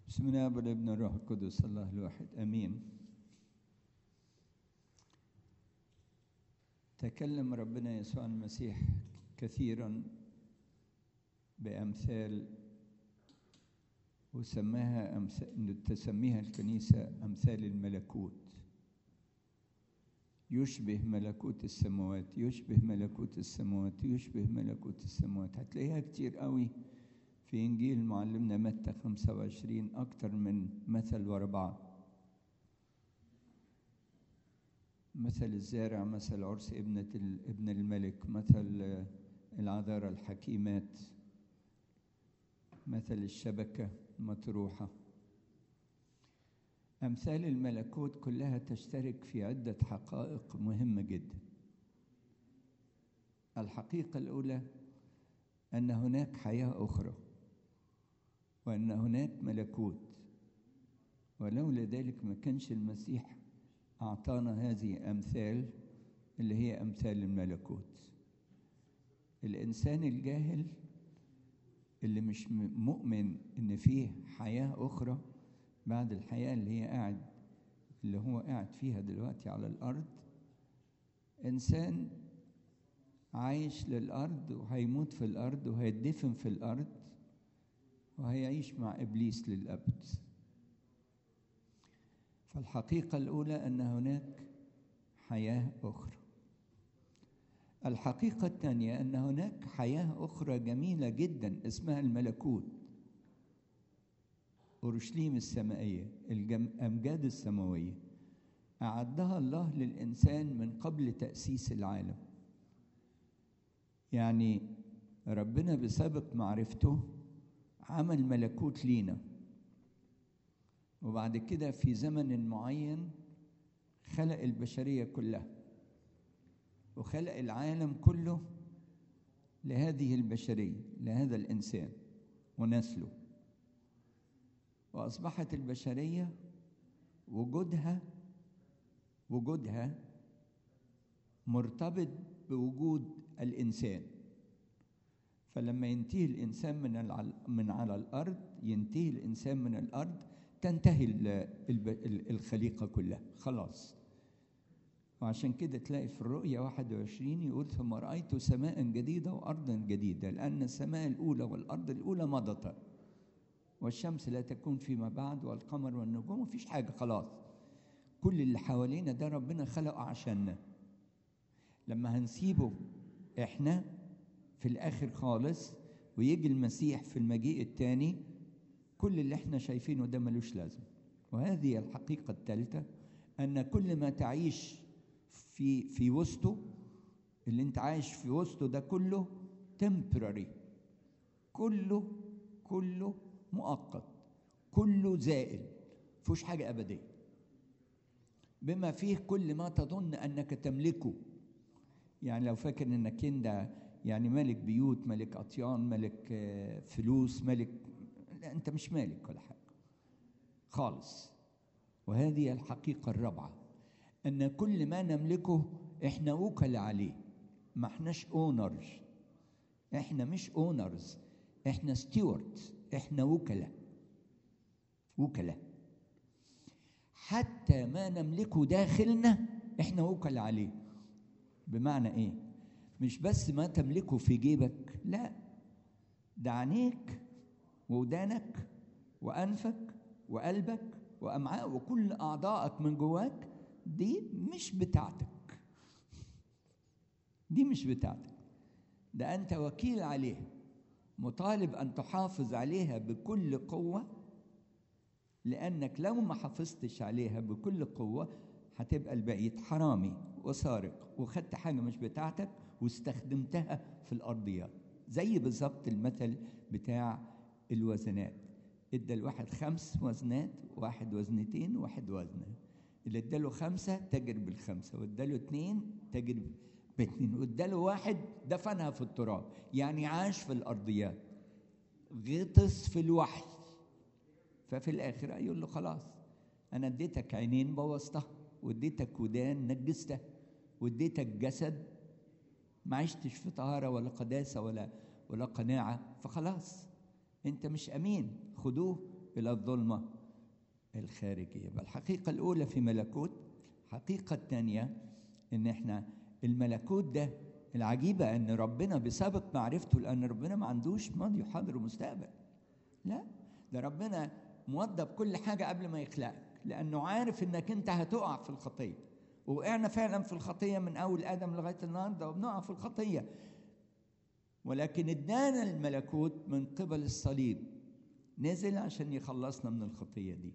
بسم الله والابن الروح القدس الله الواحد امين تكلم ربنا يسوع المسيح كثيرا بامثال وسماها أمثال تسميها الكنيسه امثال الملكوت يشبه ملكوت السماوات يشبه ملكوت السماوات يشبه ملكوت السماوات هتلاقيها كتير قوي في إنجيل معلمنا متى 25 أكتر من مثل ورا بعض مثل الزارع مثل عرس ابنة ابن الملك مثل العذارى الحكيمات مثل الشبكة المطروحة أمثال الملكوت كلها تشترك في عدة حقائق مهمة جدا الحقيقة الأولى أن هناك حياة أخرى وأن هناك ملكوت ولولا ذلك ما كانش المسيح أعطانا هذه أمثال اللي هي أمثال الملكوت الإنسان الجاهل اللي مش مؤمن إن فيه حياة أخرى بعد الحياة اللي هي قاعد اللي هو قاعد فيها دلوقتي على الأرض إنسان عايش للأرض وهيموت في الأرض وهيدفن في الأرض وهيعيش مع إبليس للأبد فالحقيقة الأولى أن هناك حياة أخرى الحقيقة الثانية أن هناك حياة أخرى جميلة جدا اسمها الملكوت أورشليم السمائية الأمجاد السماوية أعدها الله للإنسان من قبل تأسيس العالم يعني ربنا بسبب معرفته عمل ملكوت لينا وبعد كده في زمن معين خلق البشرية كلها وخلق العالم كله لهذه البشرية لهذا الإنسان ونسله وأصبحت البشرية وجودها وجودها مرتبط بوجود الإنسان فلما ينتهي الإنسان من من على الأرض ينتهي الإنسان من الأرض تنتهي الخليقة كلها خلاص وعشان كده تلاقي في الرؤيا 21 يقول ثم رأيت سماء جديدة وأرضا جديدة لأن السماء الأولى والأرض الأولى مضتا والشمس لا تكون فيما بعد والقمر والنجوم مفيش حاجة خلاص كل اللي حوالينا ده ربنا خلقه عشاننا لما هنسيبه احنا في الاخر خالص ويجي المسيح في المجيء الثاني كل اللي احنا شايفينه ده ملوش لازمه وهذه الحقيقه الثالثه ان كل ما تعيش في في وسطه اللي انت عايش في وسطه ده كله temporary كله كله مؤقت كله زائل فيهوش حاجه ابديه بما فيه كل ما تظن انك تملكه يعني لو فاكر انك انت يعني ملك بيوت ملك اطيان ملك فلوس ملك لا انت مش مالك ولا حاجه خالص وهذه الحقيقه الرابعه ان كل ما نملكه احنا وكلاء عليه ما احناش اونرز احنا مش اونرز احنا ستيوردز احنا وكلاء وكلاء حتى ما نملكه داخلنا احنا وكلاء عليه بمعنى ايه مش بس ما تملكه في جيبك لا ده عينيك ودانك وانفك وقلبك وامعاء وكل اعضائك من جواك دي مش بتاعتك دي مش بتاعتك ده انت وكيل عليها مطالب ان تحافظ عليها بكل قوه لانك لو ما حافظتش عليها بكل قوه هتبقى البعيد حرامي وسارق وخدت حاجه مش بتاعتك واستخدمتها في الارضيات زي بالظبط المثل بتاع الوزنات ادى الواحد خمس وزنات واحد وزنتين وواحد وزنه اللي اداله خمسه تاجر بالخمسه واداله اتنين تاجر باتنين واداله واحد دفنها في التراب يعني عاش في الارضيات غطس في الوحي ففي الاخر يقول له خلاص انا اديتك عينين بوظتها واديتك ودان نجستها واديتك جسد ما عشتش في طهاره ولا قداسه ولا ولا قناعه فخلاص انت مش امين خدوه إلى الظلمة الخارجية يبقى الحقيقة الأولى في ملكوت الحقيقة الثانية إن إحنا الملكوت ده العجيبة إن ربنا بسبب معرفته لأن ربنا ما عندوش ماضي وحاضر ومستقبل لا ده ربنا موضب كل حاجة قبل ما يخلقك لأنه عارف إنك أنت هتقع في الخطية وقعنا فعلا في الخطية من أول آدم لغاية النهاردة وبنقع في الخطية ولكن ادانا الملكوت من قبل الصليب نزل عشان يخلصنا من الخطية دي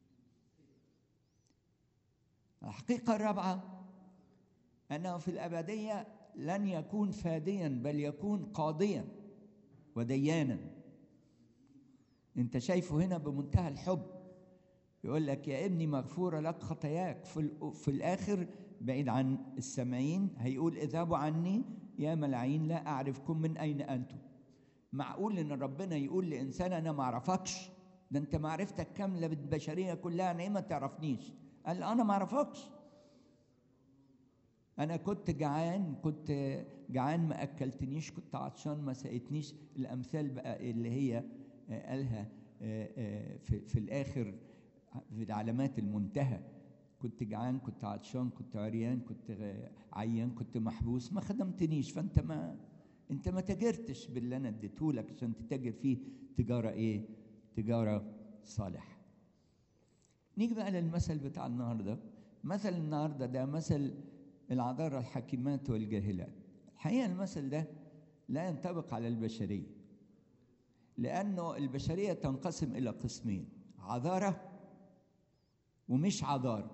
الحقيقة الرابعة أنه في الأبدية لن يكون فاديا بل يكون قاضيا وديانا انت شايفه هنا بمنتهى الحب يقول لك يا ابني مغفورة لك خطاياك في, في الآخر بعيد عن السامعين هيقول اذهبوا عني يا ملاعين لا أعرفكم من أين أنتم معقول إن ربنا يقول لإنسان أنا ما أعرفكش ده أنت معرفتك كاملة بالبشرية كلها أنا إيه ما تعرفنيش قال أنا ما أعرفكش أنا كنت جعان كنت جعان ما أكلتنيش كنت عطشان ما سقيتنيش الأمثال بقى اللي هي قالها في, في الآخر في علامات المنتهى كنت جعان كنت عطشان كنت عريان كنت عيان كنت محبوس ما خدمتنيش فانت ما انت ما تاجرتش باللي انا اديته لك عشان تتاجر فيه تجاره ايه؟ تجاره صالحه. نيجي بقى للمثل بتاع النهارده مثل النهارده ده مثل العذارى الحكيمات والجاهلات. الحقيقه المثل ده لا ينطبق على البشريه. لانه البشريه تنقسم الى قسمين عذاره ومش عذاره.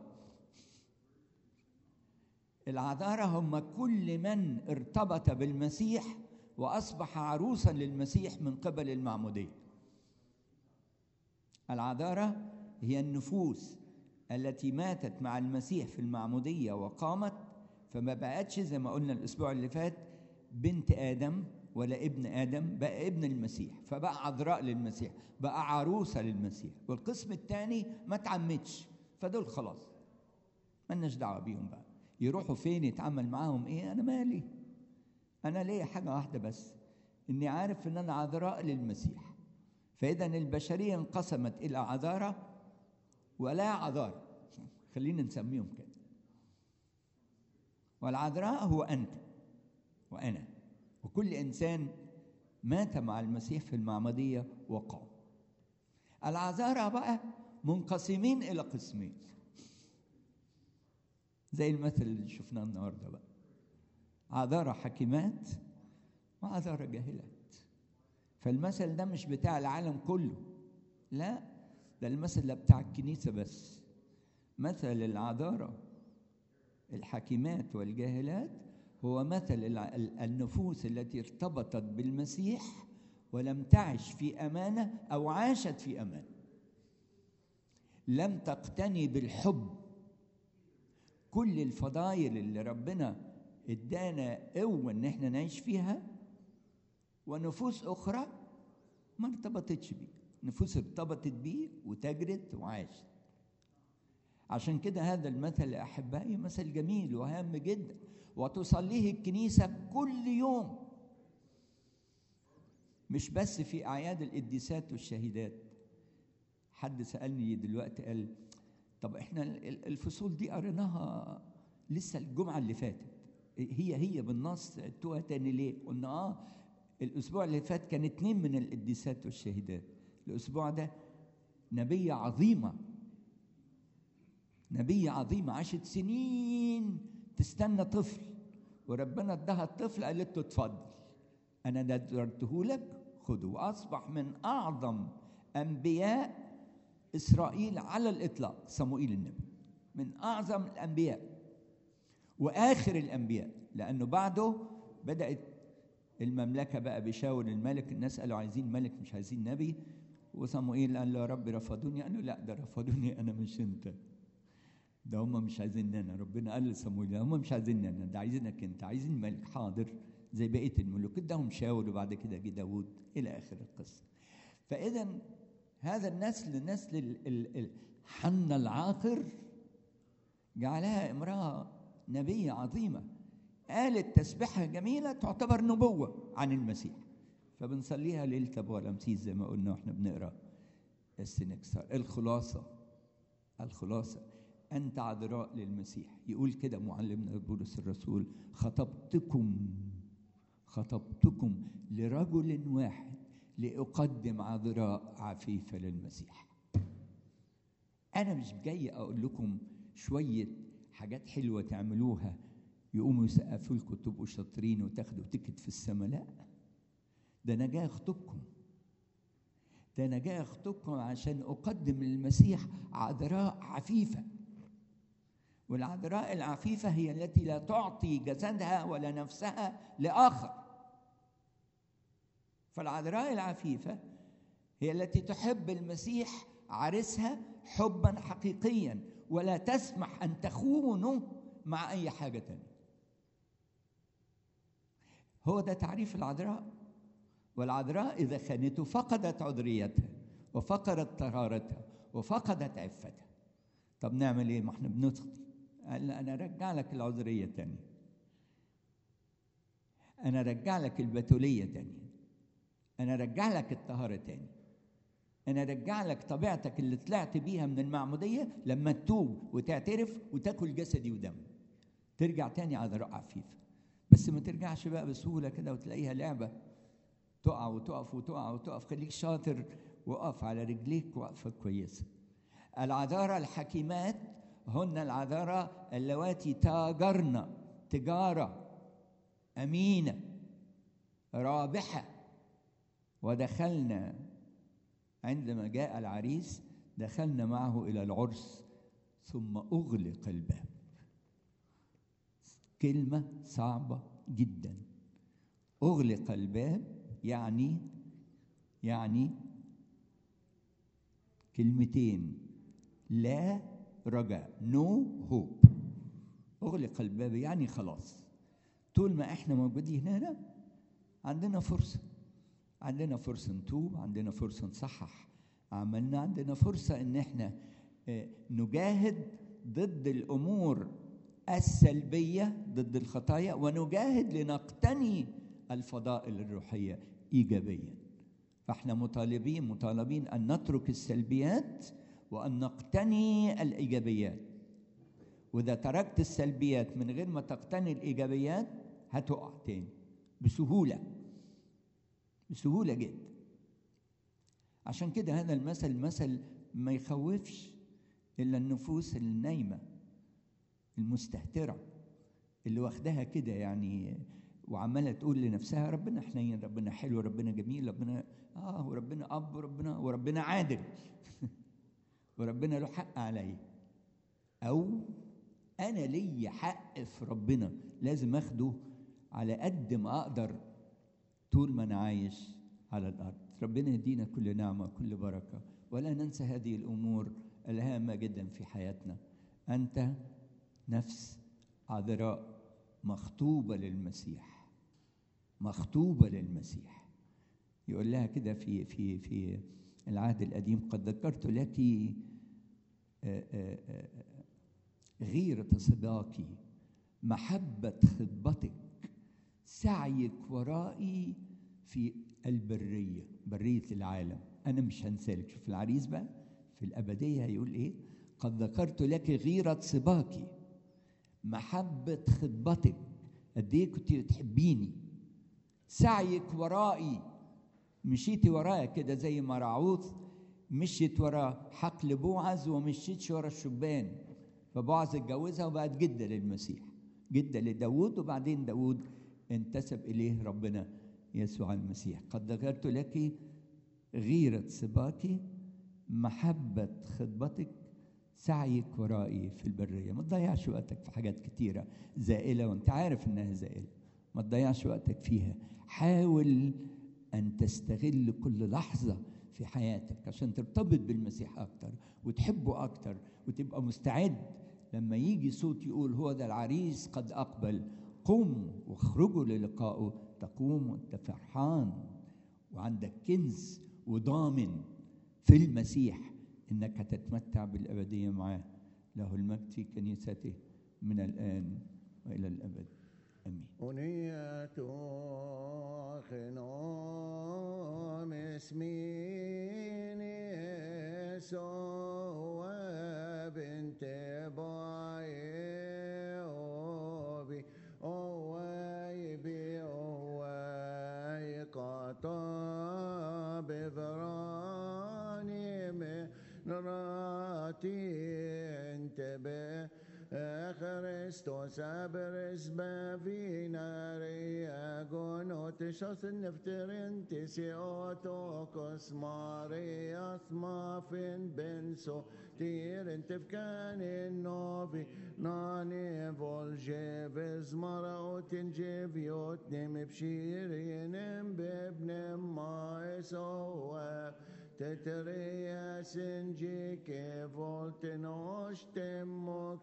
العذارى هم كل من ارتبط بالمسيح واصبح عروسا للمسيح من قبل المعموديه العذارى هي النفوس التي ماتت مع المسيح في المعموديه وقامت فما بقتش زي ما قلنا الاسبوع اللي فات بنت ادم ولا ابن ادم بقى ابن المسيح فبقى عذراء للمسيح بقى عروسه للمسيح والقسم الثاني ما تعمدش فدول خلاص مالناش دعوه بيهم بقى يروحوا فين يتعامل معاهم ايه انا مالي انا ليا حاجه واحده بس اني عارف ان انا عذراء للمسيح فاذا البشريه انقسمت الى عذارى ولا عذارى خلينا نسميهم كده والعذراء هو انت وانا وكل انسان مات مع المسيح في المعموديه وقام العذارى بقى منقسمين الى قسمين زي المثل اللي شفناه النهارده بقى عذارى حكيمات وعذارى جاهلات فالمثل ده مش بتاع العالم كله لا ده المثل ده بتاع الكنيسة بس مثل العذارى الحكيمات والجاهلات هو مثل النفوس التي ارتبطت بالمسيح ولم تعش في أمانة أو عاشت في أمانة لم تقتني بالحب كل الفضائل اللي ربنا ادانا قوه ان احنا نعيش فيها ونفوس اخرى ما ارتبطتش بيه نفوس ارتبطت بيه وتجرت وعاشت عشان كده هذا المثل يا احبائي مثل جميل وهام جدا وتصليه الكنيسه كل يوم مش بس في اعياد القديسات والشهيدات حد سالني دلوقتي قال طب احنا الفصول دي قريناها لسه الجمعه اللي فاتت هي هي بالنص عدتوها تاني ليه؟ قلنا اه الاسبوع اللي فات كان اتنين من القديسات والشهيدات الاسبوع ده نبيه عظيمه نبيه عظيمه عاشت سنين تستنى طفل وربنا اداها الطفل قالت له اتفضل انا نذرته لك خده واصبح من اعظم انبياء إسرائيل على الإطلاق صموئيل النبي من أعظم الأنبياء وآخر الأنبياء لأنه بعده بدأت المملكة بقى بيشاور الملك الناس قالوا عايزين ملك مش عايزين نبي وصموئيل قال له يا رب رفضوني قال له لا ده رفضوني أنا مش أنت ده هم مش عايزيني أنا ربنا قال لصموئيل هم مش عايزيني أنا ده عايزينك أنت عايزين ملك حاضر زي بقية الملوك اداهم شاور وبعد كده جه داوود إلى آخر القصة فإذا هذا النسل نسل حنة العاقر جعلها امرأة نبية عظيمة قالت تسبيحة جميلة تعتبر نبوة عن المسيح فبنصليها ليلة أبو رمسيس زي ما قلنا واحنا بنقرا السنكسار الخلاصة الخلاصة أنت عذراء للمسيح يقول كده معلمنا بولس الرسول خطبتكم خطبتكم لرجل واحد لأقدم عذراء عفيفة للمسيح أنا مش جاي أقول لكم شوية حاجات حلوة تعملوها يقوموا يسقفوا لكم تبقوا شاطرين وتاخدوا تيكت في السماء لا ده أنا جاي أخطبكم ده أنا جاي أخطبكم عشان أقدم للمسيح عذراء عفيفة والعذراء العفيفة هي التي لا تعطي جسدها ولا نفسها لآخر فالعذراء العفيفة هي التي تحب المسيح عرسها حبا حقيقيا ولا تسمح أن تخونه مع أي حاجة تانية هو ده تعريف العذراء والعذراء إذا خانته فقدت عذريتها وفقدت طهارتها وفقدت عفتها طب نعمل ايه ما احنا بنسقط قال انا ارجع لك العذريه تاني انا ارجع لك البتوليه تاني انا ارجع لك الطهاره تاني انا ارجع لك طبيعتك اللي طلعت بيها من المعموديه لما تتوب وتعترف وتاكل جسدي ودمي ترجع تاني عذراء عفيفه بس ما ترجعش بقى بسهوله كده وتلاقيها لعبه تقع وتقف وتقع وتقف خليك شاطر وقف على رجليك وقفه كويسه العذارى الحكيمات هن العذارى اللواتي تاجرن تجاره امينه رابحه ودخلنا عندما جاء العريس دخلنا معه الى العرس ثم اغلق الباب كلمه صعبه جدا اغلق الباب يعني يعني كلمتين لا رجاء نو no هوب اغلق الباب يعني خلاص طول ما احنا موجودين هنا عندنا فرصه عندنا فرصه نتوب عندنا فرصه نصحح عملنا عندنا فرصه ان احنا نجاهد ضد الامور السلبيه ضد الخطايا ونجاهد لنقتني الفضائل الروحيه ايجابيا فاحنا مطالبين مطالبين ان نترك السلبيات وان نقتني الايجابيات واذا تركت السلبيات من غير ما تقتني الايجابيات هتقع تاني بسهوله بسهوله جدا عشان كده هذا المثل مثل ما يخوفش الا النفوس النايمه المستهتره اللي واخداها كده يعني وعماله تقول لنفسها ربنا حنين ربنا حلو ربنا جميل ربنا اه وربنا اب وربنا وربنا عادل وربنا له حق عليا او انا ليا حق في ربنا لازم اخده على قد ما اقدر طول ما انا عايش على الارض ربنا يدينا كل نعمه كل بركه ولا ننسى هذه الامور الهامه جدا في حياتنا انت نفس عذراء مخطوبه للمسيح مخطوبه للمسيح يقول لها كده في في في العهد القديم قد ذكرت لك غيرة صداقي محبة خطبتك سعيك ورائي في البرية برية العالم أنا مش هنسالك شوف العريس بقى في الأبدية هيقول إيه قد ذكرت لك غيرة صباكي محبة خطبتك قد إيه كنت بتحبيني سعيك ورائي مشيتي ورايا كده زي ما راعوث مشيت ورا حقل بوعز ومشيتش ورا الشبان فبوعز اتجوزها وبقت جدة للمسيح جدة لداود وبعدين داود انتسب إليه ربنا يسوع المسيح قد ذكرت لك غيرة صباك محبة خطبتك سعيك ورائي في البرية ما تضيعش وقتك في حاجات كتيرة زائلة وانت عارف انها زائلة ما تضيعش وقتك فيها حاول أن تستغل كل لحظة في حياتك عشان ترتبط بالمسيح أكتر وتحبه أكتر وتبقى مستعد لما يجي صوت يقول هو ده العريس قد أقبل قم واخرجوا للقائه تقوم وانت فرحان وعندك كنز وضامن في المسيح انك هتتمتع بالابديه معاه له المجد في كنيسته من الان والى الابد امين أنية خنام اسميني يسوع بنت باي أوبي أواي بي أواي قطع بفراني من راتي انتبه Χριστός άπερες μπαβίνα ρε αγώνο της όθεν νευτερήν της ιότοκος Μαρίας μάφιν μπενσο τύρεν τευκάνιν νόβι νάνι βολζεύες μαραούτιν τζεβιότ νεμιψήριν εμπεμπνεμ μαεσόευ تتريا سنجيك فولتنوش تمك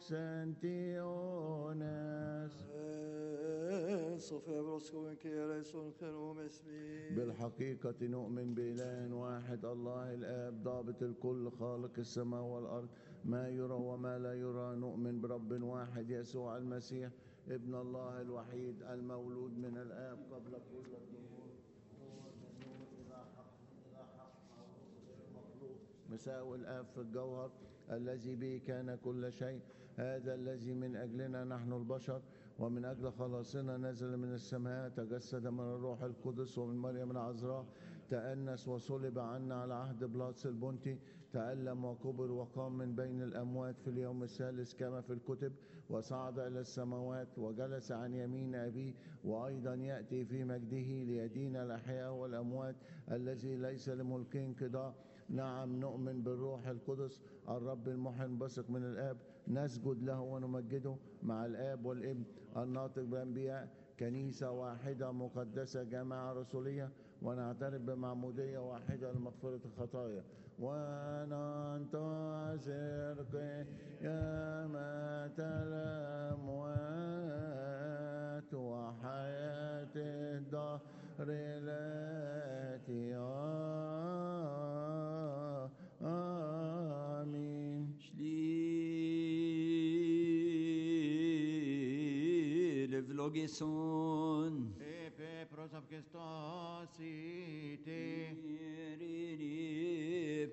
سنتيونس صوفيا بروسكوين كيريسون خيرهم اسمي بالحقيقة نؤمن بإله واحد الله الآب ضابط الكل خالق السماء والأرض ما يرى وما لا يرى نؤمن برب واحد يسوع المسيح ابن الله الوحيد المولود من الآب قبل كل الظهور هو النور إلى حق إلى حق مولود غير مخلوق مساوي الآب في الجوهر الذي به كان كل شيء هذا الذي من أجلنا نحن البشر ومن أجل خلاصنا نزل من السماء تجسد من الروح القدس ومن مريم العذراء تأنس وصلب عنا على عهد بلاطس البنطي تألم وكبر وقام من بين الأموات في اليوم الثالث كما في الكتب وصعد إلى السماوات وجلس عن يمين أبيه وأيضا يأتي في مجده ليدين الأحياء والأموات الذي ليس لملكه انقضاء نعم نؤمن بالروح القدس الرب المحي المنبثق من الآب نسجد له ونمجده مع الآب والابن الناطق بأنبياء كنيسة واحدة مقدسة جماعة رسولية ونعترف بمعمودية واحدة لمغفرة الخطايا وننتظر قيامة الأموات وحياة الدهر التي آمين Schlieve vlogesson. Epe prosapkestosite. Iriri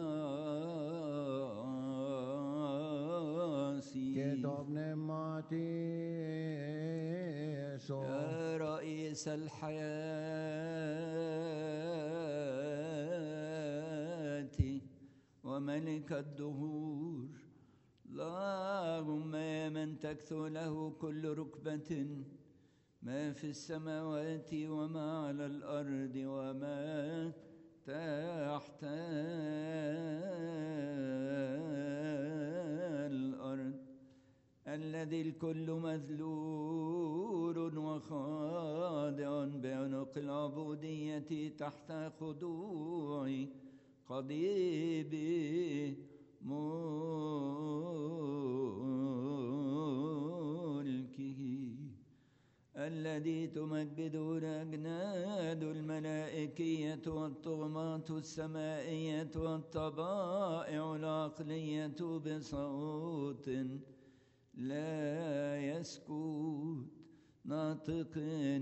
pasi. كتاب نماتي يسوع يا رئيس الحياة وملك الدهور اللهم يا من تكثو له كل ركبة ما في السماوات وما على الأرض وما تحت الأرض الذي الكل مذلول وخاضع بعنق العبودية تحت خضوع قضيب ملكه الذي تمجدون أجناد الملائكية والطغمات السمائية والطبائع العقلية بصوت لا يسكت ناطق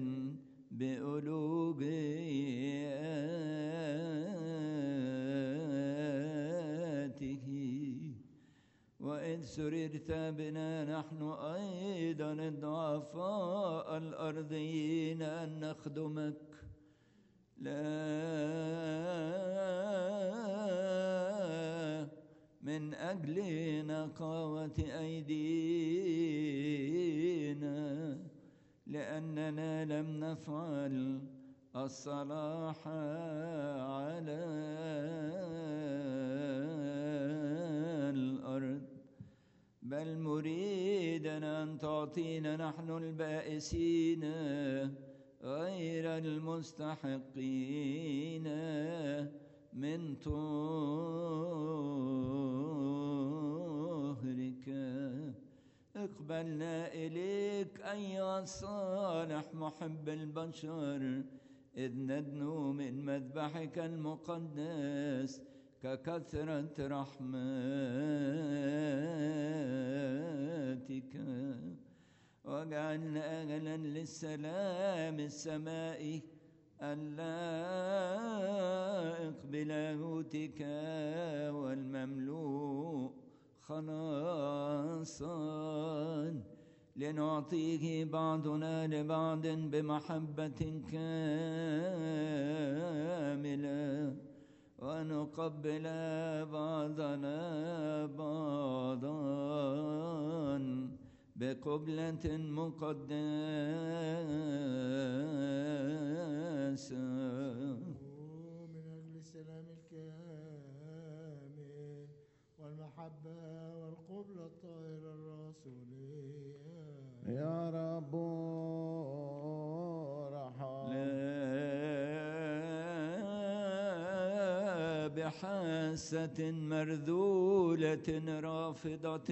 بألوهيته وإذ سررت بنا نحن أيضا الضعفاء الأرضيين أن نخدمك لا من أجل نقاوة أيدينا لأننا لم نفعل الصلاح على الأرض بل مريدا أن تعطينا نحن البائسين غير المستحقين من طهرك اقبلنا إليك أيها الصالح محب البشر إذ ندنو من مذبحك المقدس ككثرة رحمتك واجعلنا أهلا للسلام السمائي اللائق بلاهوتك والمملوء خلاصا لنعطيه بعضنا لبعض بمحبة كاملة ونقبل بعضنا بعضا بقبلة مقدسة من أجل السلام الكامل والمحبة والقبلة الطاهرة الرسولية يا رب ارحم لا بحاسة مرذولة رافضة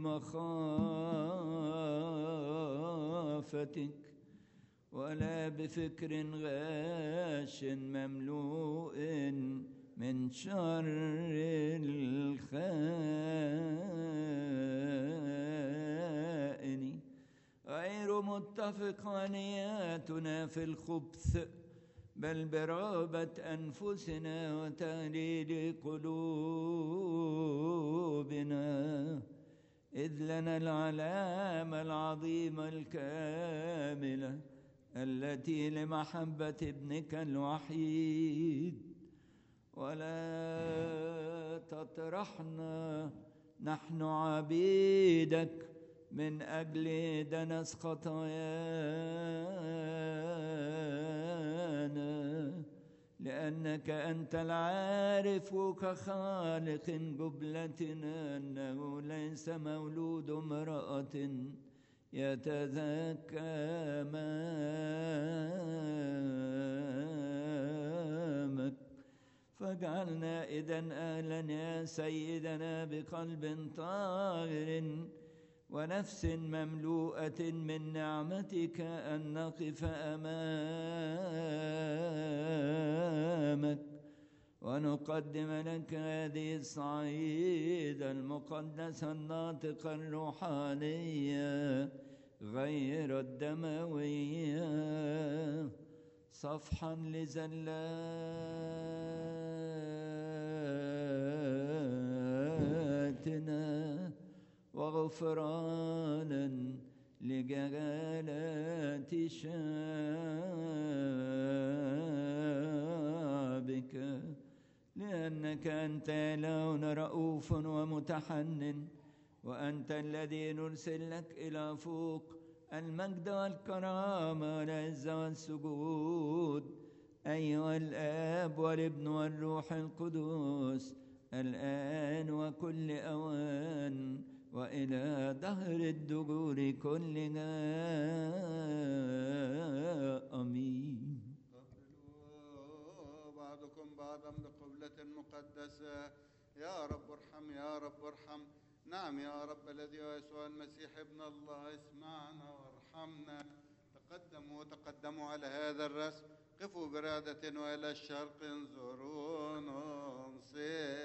لمخافتك ولا بفكر غاش مملوء من شر الخائن غير متفق نياتنا في الخبث بل برابة أنفسنا وتهليل قلوبنا إذ لنا العلامة العظيمة الكاملة التي لمحبة ابنك الوحيد ولا تطرحنا نحن عبيدك من أجل دنس خطايانا لأنك أنت العارف كخالق جبلتنا أنه ليس مولود امرأة يتذكى أمامك فاجعلنا إذا أهلا يا سيدنا بقلب طاهر ونفس مملوءة من نعمتك أن نقف أمامك ونقدم لك هذه الصعيدة المقدسة الناطقة الروحانية غير الدموية صفحا لزلاتنا وغفرانا لجلالات شعبك لأنك أنت إله رؤوف ومتحنن وأنت الذي نرسل لك إلى فوق المجد والكرامة والعزة والسجود أيها الآب والابن والروح القدس الآن وكل أوان وإلى دهر الدجور كلها آمين قبلوا بعضكم بعضا بقبلة مقدسة يا رب ارحم يا رب ارحم نعم يا رب الذي هو يسوع المسيح ابن الله اسمعنا وارحمنا تقدموا تقدموا على هذا الرسم قفوا برعدة وإلى الشرق انظروا ننصت